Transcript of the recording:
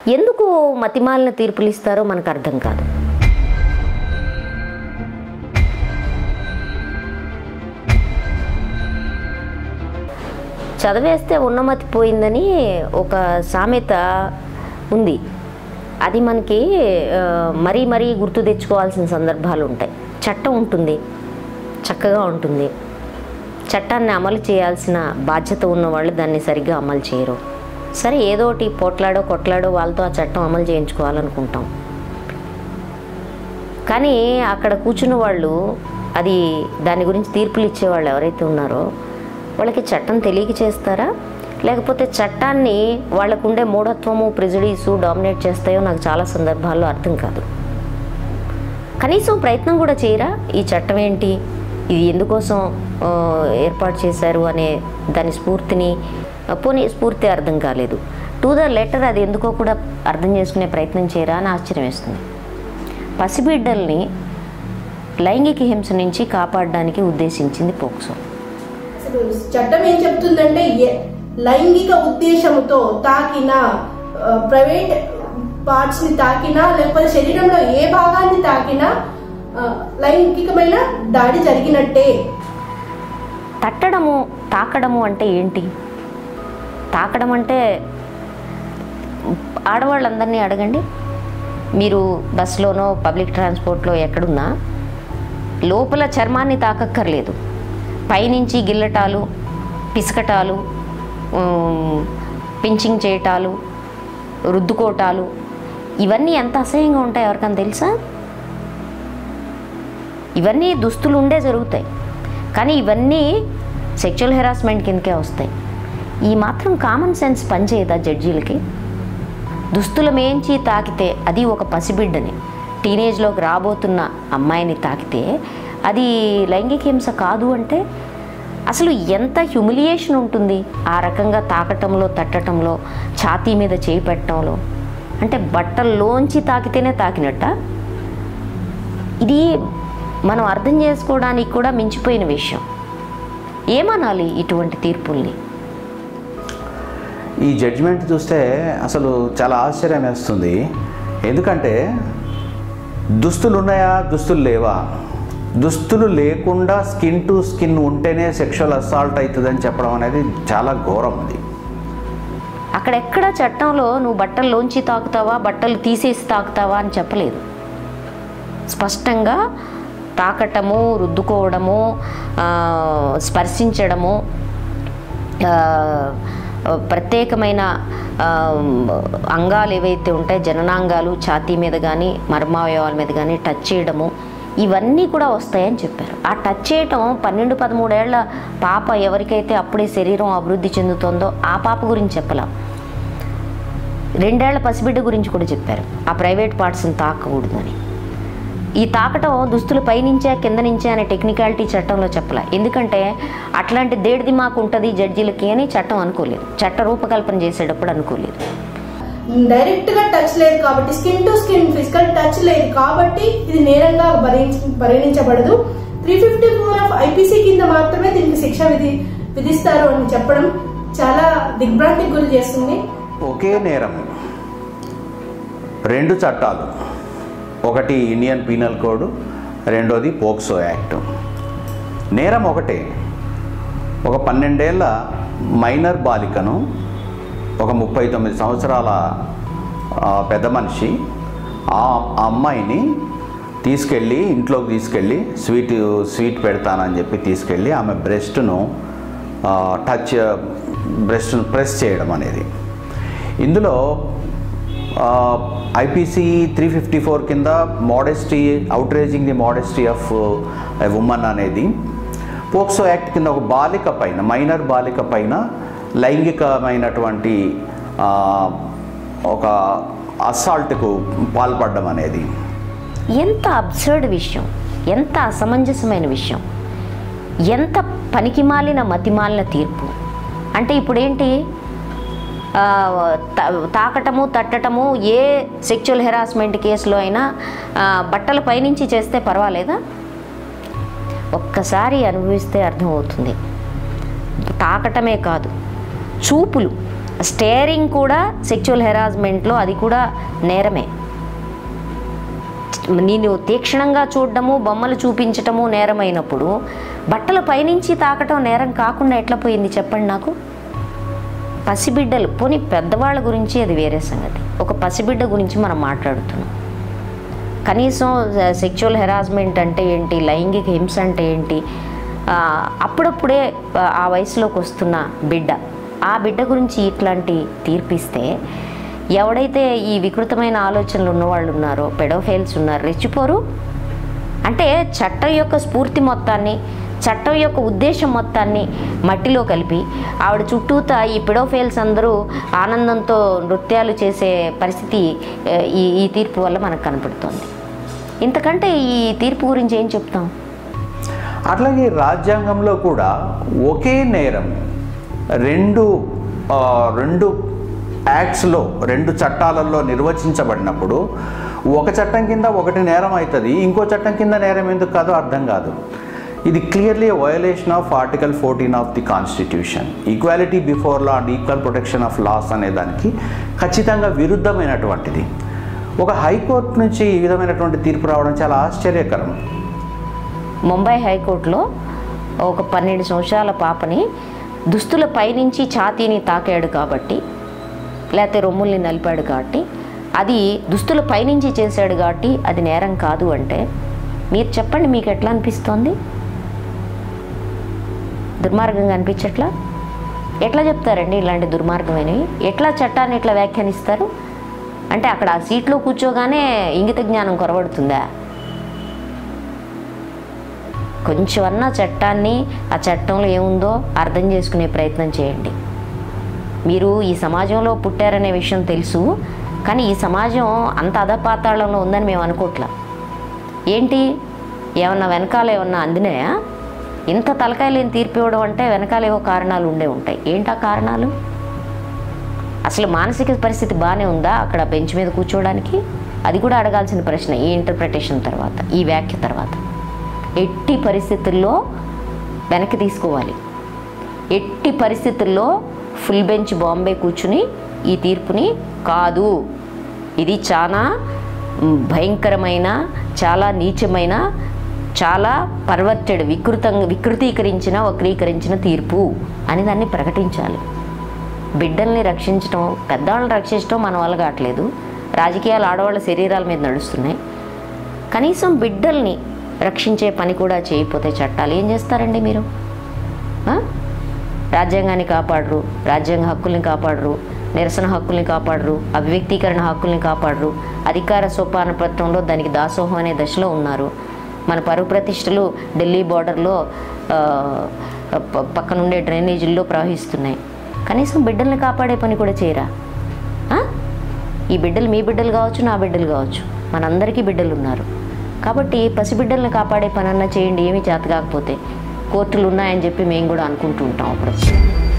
ఎందుకు మతిమాలిన తీర్పులు ఇస్తారో మనకు అర్థం కాదు చదివేస్తే ఉన్నమతి పోయిందని ఒక సామెత ఉంది అది మనకి ఆ, మరీ మరీ గుర్తు తెచ్చుకోవాల్సిన సందర్భాలు ఉంటాయి చట్టం ఉంటుంది చక్కగా ఉంటుంది చట్టాన్ని అమలు చేయాల్సిన బాధ్యత ఉన్న వాళ్ళు దాన్ని సరిగ్గా అమలు చేయరు సరే ఏదో ఒకటి పోట్లాడో కొట్లాడో వాళ్ళతో ఆ చట్టం అమలు చేయించుకోవాలనుకుంటాం కానీ అక్కడ కూర్చున్న వాళ్ళు అది దాని గురించి తీర్పులు ఇచ్చేవాళ్ళు ఎవరైతే ఉన్నారో వాళ్ళకి చట్టం తెలియక చేస్తారా లేకపోతే చట్టాన్ని వాళ్ళకుండే మూఢత్వము ప్రిజుడీసు డామినేట్ చేస్తాయో నాకు చాలా సందర్భాల్లో అర్థం కాదు కనీసం ప్రయత్నం కూడా చేయరా ఈ చట్టం ఏంటి ఇది ఎందుకోసం ఆ, ఏర్పాటు చేశారు అనే దాని స్ఫూర్తిని ఆ, పోనీ స్ఫూర్తి అర్థం కాలేదు టు ద లెటర్ అది ఎందుకో కూడా అర్థం చేసుకునే ప్రయత్నం చేయరా అని ఆశ్చర్యం వేస్తుంది పసిబిడ్డల్ని లైంగిక హింస నుంచి కాపాడడానికి ఉద్దేశించింది పోక్సో అసలు చట్టం ఏం చెప్తుందంటే ఏ- లైంగిక ఉద్దేశంతో తాకిన ఆ, ప్రైవేట్ పార్ట్స్ ని తాకినా లేకపోతే శరీరంలో ఏ భాగాన్ని తాకినా ఆ, లైంగికమైన దాడి జరిగినట్టే తట్టడము తాకడము అంటే ఏంటి తాకడం అంటే ఆడవాళ్ళందరినీ అడగండి మీరు బస్సులోనో పబ్లిక్ ట్రాన్స్పోర్ట్లో ఎక్కడున్నా లోపల చర్మాన్ని తాకక్కర్లేదు పైనుంచి గిల్లటాలు పిసకటాలు ఉమ్, పించింగ్ చేయటాలు రుద్దుకోటాలు ఇవన్నీ ఎంత అసహ్యంగా ఉంటాయి ఎవరికైనా తెలుసా ఇవన్నీ దుస్తులు ఉండే జరుగుతాయి కానీ ఇవన్నీ సెక్షువల్ హెరాస్మెంట్ కిందకే వస్తాయి ఈ మాత్రం కామన్ సెన్స్ పనిచేయదా జడ్జీలకి దుస్తుల మేంచి తాకితే అది ఒక పసిబిడ్డని టీనేజ్లోకి రాబోతున్న అమ్మాయిని తాకితే అది లైంగిక హింస కాదు అంటే అసలు ఎంత హ్యూమిలియేషన్ ఉంటుంది ఆ రకంగా తాకటంలో తట్టటంలో ఛాతీ మీద చేయి పెట్టడంలో అంటే బట్టల్లోంచి తాకితేనే తాకినట్ట ఇది మనం అర్థం చేసుకోవడానికి కూడా మించిపోయిన విషయం ఏమనాలి ఇటువంటి తీర్పుల్ని ఈ జడ్జిమెంట్ చూస్తే అసలు చాలా ఆశ్చర్యం వేస్తుంది ఎందుకంటే దుస్తులు ఉన్నాయా దుస్తులు లేవా దుస్తులు లేకుండా స్కిన్ టు స్కిన్ ఉంటేనే సెక్షువల్ అసాల్ట్ అవుతుందని చెప్పడం అనేది చాలా ఘోరం అది అక్కడెక్కడ చట్టంలో నువ్వు బట్టల్లోంచి తాకుతావా బట్టలు తీసేసి తాకుతావా అని చెప్పలేదు స్పష్టంగా తాకటము రుద్దుకోవడము ఆ, స్పర్శించడము ఆ, ప్రత్యేకమైన ఆ, అంగాలు ఏవైతే ఉంటాయో జననాంగాలు ఛాతీ మీద కానీ మర్మావయవాల మీద కానీ టచ్ చేయడము ఇవన్నీ కూడా వస్తాయని చెప్పారు ఆ టచ్ చేయటం పన్నెండు పదమూడేళ్ల పాప ఎవరికైతే అప్పుడే శరీరం అభివృద్ధి చెందుతుందో ఆ పాప గురించి చెప్పలేం రెండేళ్ల పసిబిడ్డ గురించి కూడా చెప్పారు ఆ ప్రైవేట్ పార్ట్స్ని తాకకూడదని ఈ తాకటం దుస్తులు పైనుంచే కింద నుంచే అనే టెక్నికాలిటీ చట్టంలో చెప్పలే ఎందుకంటే అట్లాంటి దేడిది మాకు ఉంటుంది జడ్జీలకి అని చట్టం అనుకోలేదు చట్ట రూపకల్పన చేసేటప్పుడు అనుకోలేదు డైరెక్ట్ గా టచ్ లేదు కాబట్టి skin to skin physical touch లేదు కాబట్టి ఇది నేరంగా భరించి- పరిగణించబడదు three fifty four of IPC కింద మాత్రమే దీనికి శిక్ష విధి విధిస్తారు అని చెప్పడం చాలా దిగ్భ్రాంతికి గురి చేస్తుంది ఒకే నేరం రెండు చట్టాలు ఒకటి ఇండియన్ పీనల్ కోడ్ రెండోది పోక్సో యాక్ట్ నేరం ఒకటే ఒక పన్నెండేళ్ల మైనర్ బాలికను ఒక ముప్పై తొమ్మిది సంవత్సరాల ఆ, పెద్ద మనిషి ఆ ఆ అమ్మాయిని తీసుకెళ్ళి ఇంట్లోకి తీసుకెళ్ళి స్వీట్ స్వీట్ పెడతానని చెప్పి తీసుకెళ్ళి ఆమె బ్రెస్ట్ను టచ్ బ్రెస్ట్ను ప్రెస్ చేయడం అనేది ఇందులో ఐపీసీ త్రీ ఫిఫ్టీ ఫోర్ కింద modesty outraging the modesty of a woman అనేది పోక్సో యాక్ట్ కింద ఒక బాలిక పైన మైనర్ బాలిక పైన లైంగికమైనటువంటి ఆ, ఒక అసాల్ట్కు పాల్పడడం అనేది ఎంత అబ్సర్డ్ విషయం ఎంత అసమంజసమైన విషయం ఎంత పనికిమాలిన మతిమాలిన తీర్పు అంటే ఇప్పుడేంటి ఆ, త- తాకటము తట్టటము ఏ సెక్చువల్ హెరాస్మెంట్ కేసులో అయినా ఆ, బట్టల పైనుంచి చేస్తే పర్వాలేదా ఒక్కసారి అనుభవిస్తే అర్థమవుతుంది తాకటమే కాదు చూపులు స్టేరింగ్ కూడా సెక్చువల్ హెరాస్మెంట్లో అది కూడా నేరమే నేను తీక్షణంగా చూడడము బొమ్మలు చూపించటము నేరమైనప్పుడు బట్టల పైనుంచి తాకటం నేరం కాకుండా ఎట్లా పోయింది చెప్పండి నాకు పసిబిడ్డలు పోనీ పెద్దవాళ్ళ గురించి అది వేరే సంగతి ఒక పసిబిడ్డ గురించి మనం మాట్లాడుతున్నాం కనీసం సెక్చువల్ హెరాస్మెంట్ అంటే ఏంటి లైంగిక హింస అంటే ఏంటి ఆ, అప్పుడప్పుడే ఆ, ఆ వయసులోకి వస్తున్న బిడ్డ ఆ బిడ్డ గురించి ఇట్లాంటి తీర్పిస్తే ఎవడైతే ఈ వికృతమైన ఆలోచనలు ఉన్నవాళ్ళు ఉన్నారో పెడోఫైల్స్ ఉన్నారు రెచ్చిపోరు అంటే చట్టం యొక్క స్ఫూర్తి మొత్తాన్ని చట్టం యొక్క ఉద్దేశం మొత్తాన్ని మట్టిలో కలిపి ఆవిడ చుట్టూతా ఈ పిడోఫైల్స్ అందరూ ఆనందంతో నృత్యాలు చేసే పరిస్థితి ఆ, ఈ ఈ తీర్పు వల్ల మనకు కనపడుతోంది ఇంతకంటే ఈ తీర్పు గురించి ఏం చెప్తాం అట్లాగే రాజ్యాంగంలో కూడా ఒకే నేరం రెండు ఆ, రెండు యాక్ట్స్లో రెండు చట్టాలలో నిర్వచించబడినప్పుడు ఒక చట్టం కింద ఒకటి నేరం అవుతుంది ఇంకో చట్టం కింద నేరం ఎందుకు కాదో అర్థం కాదు ఇది clearly violation of article fourteen of the constitution equality before law and equal protection of laws అనే దానికి ఖచ్చితంగా విరుద్ధమైనటువంటిది ఒక హైకోర్టు నుంచి ఈ విధమైనటువంటి తీర్పు రావడం చాలా ఆశ్చర్యకరం ముంబై హైకోర్టులో ఒక పన్నెండు సంవత్సరాల పాపని దుస్తుల పైనుంచి ఛాతీని తాకాడు కాబట్టి లేకపోతే రొమ్ముల్ని నలిపాడు కాబట్టి అది దుస్తుల పైనుంచి చేశాడు కాబట్టి అది నేరం కాదు అంటే మీరు చెప్పండి మీకు ఎట్లా అనిపిస్తోంది దుర్మార్గంగా అనిపించట్లా ఎట్లా చెప్తారండి ఇలాంటి దుర్మార్గమైనవి ఎట్లా చట్టాన్ని ఇట్లా వ్యాఖ్యానిస్తారు అంటే అక్కడ ఆ సీట్లో కూర్చోగానే ఇంగిత జ్ఞానం కొరబడుతుందా కొంచెమన్నా చట్టాన్ని ఆ చట్టంలో ఏముందో అర్థం చేసుకునే ప్రయత్నం చేయండి మీరు ఈ సమాజంలో పుట్టారనే విషయం తెలుసు కానీ ఈ సమాజం అంత అధపాతాళంలో ఉందని మేము అనుకోవట్లా ఏంటి ఏమన్నా వెనకాల ఏమన్నా అందినాయా ఇంత తలకాయ లేని తీర్పు ఇవ్వడం అంటే వెనకాల ఏవో కారణాలు ఉండే ఉంటాయి ఏంటా కారణాలు అసలు మానసిక పరిస్థితి బాగానే ఉందా అక్కడ బెంచ్ మీద కూర్చోవడానికి అది కూడా అడగాల్సిన ప్రశ్న ఈ ఇంటర్ప్రిటేషన్ తర్వాత ఈ వ్యాఖ్య తర్వాత ఎట్టి పరిస్థితుల్లో వెనక్కి తీసుకోవాలి ఎట్టి పరిస్థితుల్లో ఫుల్ బెంచ్ బాంబే కూర్చుని ఈ తీర్పుని కాదు ఇది చాలా మ్, భయంకరమైన చాలా నీచమైన చాలా పర్వర్టెడ్ వికృతంగా వికృతీకరించిన వక్రీకరించిన తీర్పు అని దాన్ని ప్రకటించాలి బిడ్డల్ని రక్షించడం పెద్దవాళ్ళని రక్షించడం మన వల్ల కావట్లేదు రాజకీయాలు ఆడవాళ్ళ శరీరాల మీద నడుస్తున్నాయి కనీసం బిడ్డల్ని రక్షించే పని కూడా చేయకపోతే చట్టాలు ఏం చేస్తారండి మీరు ఆ? రాజ్యాంగాన్ని కాపాడరు రాజ్యాంగ హక్కుల్ని కాపాడరు నిరసన హక్కుల్ని కాపాడరు అవ్యక్తీకరణ హక్కుల్ని కాపాడరు అధికార సోపాన పత్రంలో దానికి దాసోహం అనే దశలో ఉన్నారు మన పరువు ప్రతిష్టలు ఢిల్లీ బార్డర్లో ఆ, ప- పక్కనుండే డ్రైనేజీల్లో ప్రవహిస్తున్నాయి కనీసం బిడ్డల్ని కాపాడే పని కూడా చేయరా ఆ? ఈ బిడ్డలు మీ బిడ్డలు కావచ్చు నా బిడ్డలు కావచ్చు మనందరికీ బిడ్డలు ఉన్నారు కాబట్టి పసిబిడ్డల్ని కాపాడే పనన్నా చేయండి ఏమీ చేత కాకపోతే కోర్టులు ఉన్నాయని చెప్పి మేము కూడా అనుకుంటూ ఉంటాం అప్పుడు